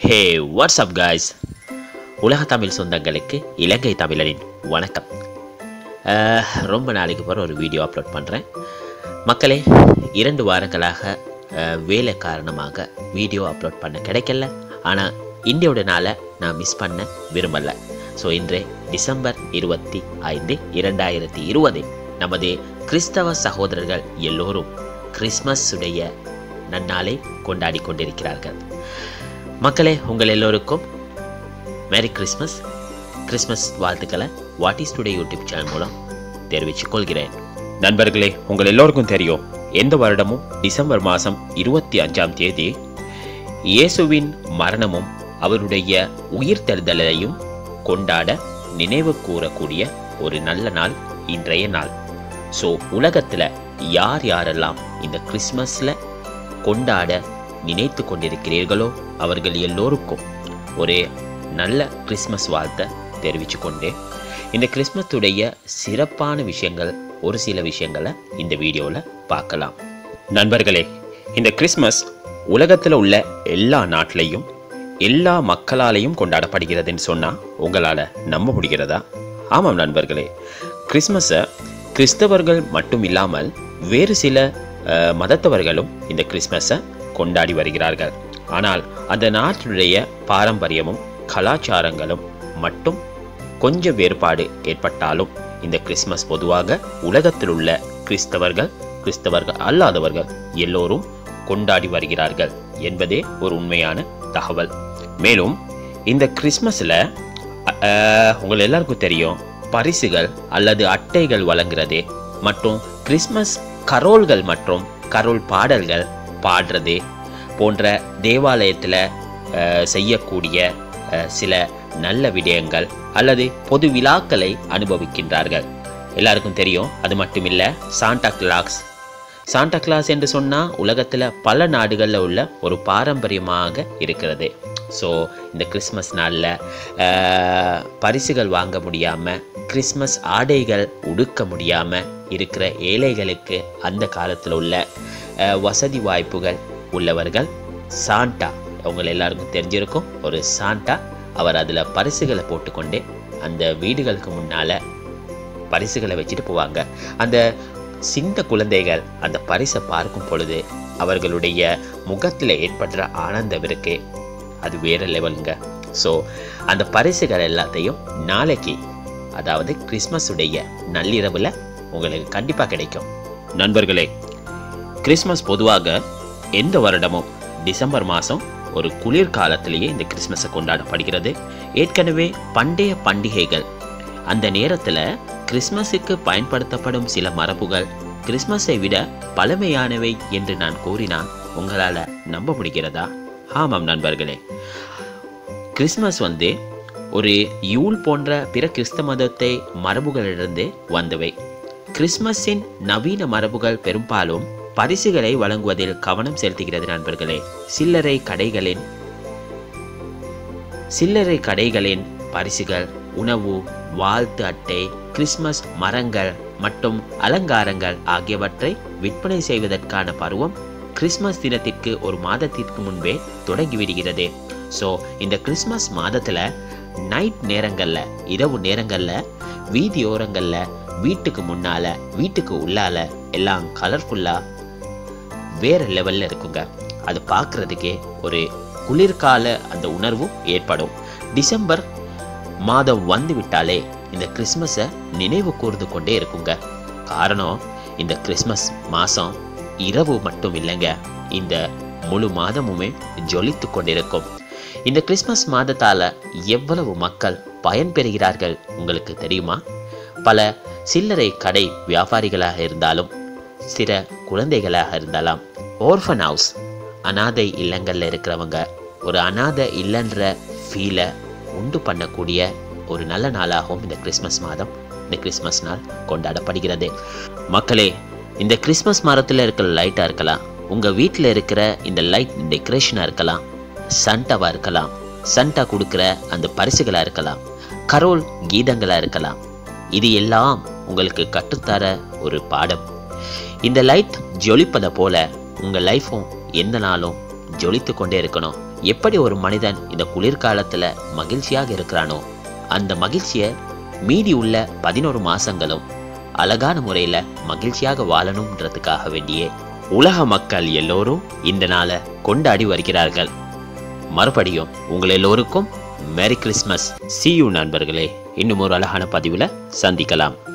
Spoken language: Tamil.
ஹே வாட்ஸ் அப் காய்ஸ் உலக தமிழ் சொந்தங்களுக்கு இலங்கை தமிழரின் வணக்கம் அஹ், ரொம்ப நாளைக்கு பிறகு ஒரு வீடியோ அப்லோட் பண்ணுறேன் மக்களே இரண்டு வாரங்களாக அஹ், வேலை காரணமாக வீடியோ அப்லோட் பண்ண கிடைக்கல ஆனால் இந்தியோட நாளை நான் மிஸ் பண்ண விரும்பலை ஸோ இன்று டிசம்பர் இருபத்தி ஐந்து இரண்டாயிரத்தி இருபது நமது கிறிஸ்தவ சகோதரர்கள் எல்லோரும் கிறிஸ்மஸ் உடைய நன்னாளை கொண்டாடி கொண்டிருக்கிறார்கள் மக்களே உங்கள் எல்லோருக்கும் மேரி கிறிஸ்மஸ் கிறிஸ்மஸ் வாழ்த்துக்களை what is today YouTube channel மூலம் தெரிவித்துக் கொள்கிறேன் நண்பர்களே உங்கள் எல்லோருக்கும் தெரியும் எந்த வருடமும் டிசம்பர் மாதம் இருபத்தி அஞ்சாம் தேதி இயேசுவின் மரணமும் அவருடைய உயிர்த்தெழுதலையும் கொண்டாட நினைவு கூறக்கூடிய ஒரு நல்ல நாள் இன்றைய நாள் ஸோ உலகத்தில் யார் யாரெல்லாம் இந்த கிறிஸ்மஸில் கொண்டாட நினைத்து கொண்டிருக்கிறீர்களோ அவர்கள் எல்லோருக்கும் ஒரு நல்ல கிறிஸ்மஸ் வாழ்த்தை தெரிவித்து கொண்டு இந்த கிறிஸ்மஸுடைய சிறப்பான விஷயங்கள் ஒரு சில விஷயங்களை இந்த வீடியோவில் பார்க்கலாம் நண்பர்களே இந்த கிறிஸ்மஸ் உலகத்தில் உள்ள எல்லா நாட்டிலையும் எல்லா மக்களாலையும் கொண்டாடப்படுகிறதுன்னு சொன்னால் உங்களால் நம்ப முடிகிறதா ஆமாம் நண்பர்களே கிறிஸ்மஸை கிறிஸ்தவர்கள் மட்டும் இல்லாமல் வேறு சில அஹ், மதத்தவர்களும் இந்த கிறிஸ்மஸை கொண்டாடி வருகிறார்கள் ஆனால் அந்த நாட்டினுடைய பாரம்பரியமும் கலாச்சாரங்களும் மட்டும் கொஞ்சம் வேறுபாடு ஏற்பட்டாலும் இந்த கிறிஸ்மஸ் பொதுவாக உலகத்தில் உள்ள கிறிஸ்தவர்கள் கிறிஸ்தவர்கள் அல்லாதவர்கள் எல்லோரும் கொண்டாடி வருகிறார்கள் என்பதே ஒரு உண்மையான தகவல் மேலும் இந்த கிறிஸ்மஸில் உங்கள் எல்லாருக்கும் தெரியும் பரிசுகள் அல்லது அட்டைகள் வழங்குறது மற்றும் கிறிஸ்மஸ் கரோல்கள் மற்றும் கரோல் பாடல்கள் பாடுறது போன்ற தேவாலயத்தில் செய்யக்கூடிய அஹ், சில நல்ல விடயங்கள் அல்லது பொது விழாக்களை அனுபவிக்கின்றார்கள் எல்லாருக்கும் தெரியும் அது மட்டுமில்ல சாண்டா கிளாக்ஸ் சாண்டா கிளாஸ் என்று சொன்னால் உலகத்தில் பல நாடுகளில் உள்ள ஒரு பாரம்பரியமாக இருக்கிறது ஸோ இந்த கிறிஸ்மஸ் நாளில் பரிசுகள் வாங்க முடியாமல் கிறிஸ்மஸ் ஆடைகள் உடுக்க முடியாமல் இருக்கிற ஏழைகளுக்கு அந்த காலத்தில் உள்ள அஹ், வசதி வாய்ப்புகள் உள்ளவர்கள் சாண்டா அவங்க எல்லாருக்கும் தெரிஞ்சிருக்கும் ஒரு சாண்டா அவர் அதில் பரிசுகளை போட்டுக்கொண்டு அந்த வீடுகளுக்கு முன்னால் பரிசுகளை வச்சுட்டு போவாங்க அந்த சின்ன குழந்தைகள் அந்த பரிசை பார்க்கும் பொழுது அவர்களுடைய முகத்தில் ஏற்படுற ஆனந்தம் இருக்கு அது வேற லெவலுங்க ஸோ அந்த பரிசுகள் எல்லாத்தையும் நாளைக்கு அதாவது கிறிஸ்மஸ் உடைய நள்ளிரவில் உங்களுக்கு கண்டிப்பாக கிடைக்கும் நண்பர்களே கிறிஸ்மஸ் பொதுவாக எந்த வருடமும் டிசம்பர் மாதம் ஒரு குளிர்காலத்திலேயே இந்த கிறிஸ்மஸை கொண்டாடப்படுகிறது ஏற்கனவே பண்டைய பண்டிகைகள் அந்த நேரத்தில் கிறிஸ்மஸுக்கு பயன்படுத்தப்படும் சில மரபுகள் கிறிஸ்மஸை விட பழமையானவை என்று நான் கூறினால் உங்களால் நம்ப முடிகிறதா ஆமாம் நண்பர்களே கிறிஸ்மஸ் வந்து ஒரு யூல் போன்ற பிற கிறிஸ்த மதத்தை மரபுகளிலிருந்து வந்தவை கிறிஸ்மஸின் நவீன மரபுகள் பெரும்பாலும் பரிசுகளை வழங்குவதில் கவனம் செலுத்துகிறது நண்பர்களே சில்லறை கடைகளின் சில்லறை கடைகளின் பரிசுகள் உணவு வாழ்த்து அட்டை கிறிஸ்மஸ் மரங்கள் மற்றும் அலங்காரங்கள் ஆகியவற்றை விற்பனை செய்வதற்கான பருவம் கிறிஸ்மஸ் தினத்திற்கு ஒரு மாதத்திற்கு முன்பே தொடங்கிவிடுகிறது ஸோ இந்த கிறிஸ்மஸ் மாதத்தில் நைட் நேரங்களில் இரவு நேரங்களில் வீதியோரங்களில் வீட்டுக்கு முன்னால் வீட்டுக்கு உள்ளால எல்லாம் கலர்ஃபுல்லாக வேற லெவலில் இருக்குங்க அது பார்க்குறதுக்கே ஒரு குளிர்கால அந்த உணர்வும் ஏற்படும் டிசம்பர் மாதம் வந்து விட்டாலே இந்த கிறிஸ்மஸை நினைவு கூர்ந்து கொண்டே இருக்குங்க காரணம் இந்த கிறிஸ்மஸ் மாதம் இரவு மட்டும் இல்லைங்க இந்த முழு மாதமுமே ஜொலித்து கொண்டிருக்கும் இந்த கிறிஸ்மஸ் மாதத்தால் எவ்வளவு மக்கள் பயன்பெறுகிறார்கள் உங்களுக்கு தெரியுமா பல சில்லறை கடை வியாபாரிகளாக இருந்தாலும் சில குழந்தைகளாக இருந்தாலும் ஓர்ஃபன் ஹவுஸ் அனாதை இல்லங்களில் இருக்கிறவங்க ஒரு அனாதை இல்லைன்ற ஃபீலை உண்டு பண்ணக்கூடிய ஒரு நல்ல நாளாகவும் இந்த கிறிஸ்மஸ் மாதம் இந்த கிறிஸ்மஸ் நாள் கொண்டாடப்படுகிறது மக்களே இந்த கிறிஸ்மஸ் மரத்தில் இருக்கிற லைட்டாக இருக்கலாம் உங்கள் வீட்டில் இருக்கிற இந்த லைட் டெக்கரேஷனாக இருக்கலாம் சண்டாவாக இருக்கலாம் சண்டா கொடுக்குற அந்த பரிசுகளாக இருக்கலாம் கரோல் கீதங்களாக இருக்கலாம் இது எல்லாம் உங்களுக்கு கற்றுத்தர ஒரு பாடம் இந்த லைட் ஜொலிப்பதை போல உங்கள் லைஃப்பும் எந்த நாளும் ஜொலித்து கொண்டே இருக்கணும் எப்படி ஒரு மனிதன் இந்த குளிர்காலத்துல மகிழ்ச்சியாக இருக்கிறானோ அந்த மகிழ்ச்சியை மீதி உள்ள பதினோரு மாசங்களும் அழகான முறையில மகிழ்ச்சியாக வாழணும்ன்றதுக்காக வேண்டியே உலக மக்கள் எல்லோரும் இந்த நாளை கொண்டாடி வருகிறார்கள் மறுபடியும் உங்கள் எல்லோருக்கும் மேரி கிறிஸ்மஸ் see you நண்பர்களே இன்னும் ஒரு அழகான பதிவில் சந்திக்கலாம்